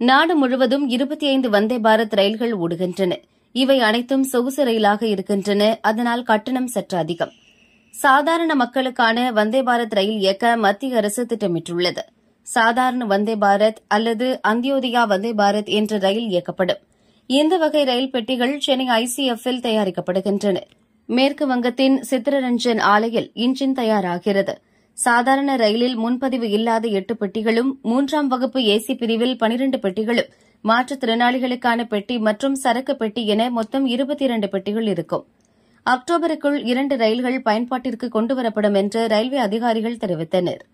நாடு முழுவதும் இருபத்தி ஐந்து வந்தே பாரத் ரயில்கள் ஓடுகின்றன இவை அனைத்தும் சொகுசு ரயிலாக இருக்கின்றன அதனால் கட்டணம் சற்று அதிகம் சாதாரண மக்களுக்கான வந்தே பாரத் ரயில் இயக்க மத்திய அரசு திட்டமிட்டுள்ளது சாதாரண வந்தே பாரத் அல்லது அந்தியோதயா வந்தே பாரத் என்ற ரயில் இயக்கப்படும் இந்த வகை ரயில் பெட்டிகள் சென்னை ஐசிஎஃப் இல் தயாரிக்கப்படுகின்றன மேற்கு வங்கத்தின் சித்திரரஞ்சன் ஆலையில் இன்ஜின் தயாராகிறது சாதாரண ரயிலில் முன்பதிவு இல்லாத எட்டு பெட்டிகளும் மூன்றாம் வகுப்பு ஏசி பிரிவில் பனிரண்டு பெட்டிகளும் மாற்றுத்திறனாளிகளுக்கான பெட்டி மற்றும் சரக்கு பெட்டி என மொத்தம் இருபத்தி இரண்டு பெட்டிகள் இருக்கும் அக்டோபருக்குள் இரண்டு ரயில்கள் பயன்பாட்டிற்கு கொண்டுவரப்படும் என்று ரயில்வே அதிகாரிகள் தெரிவித்தனா்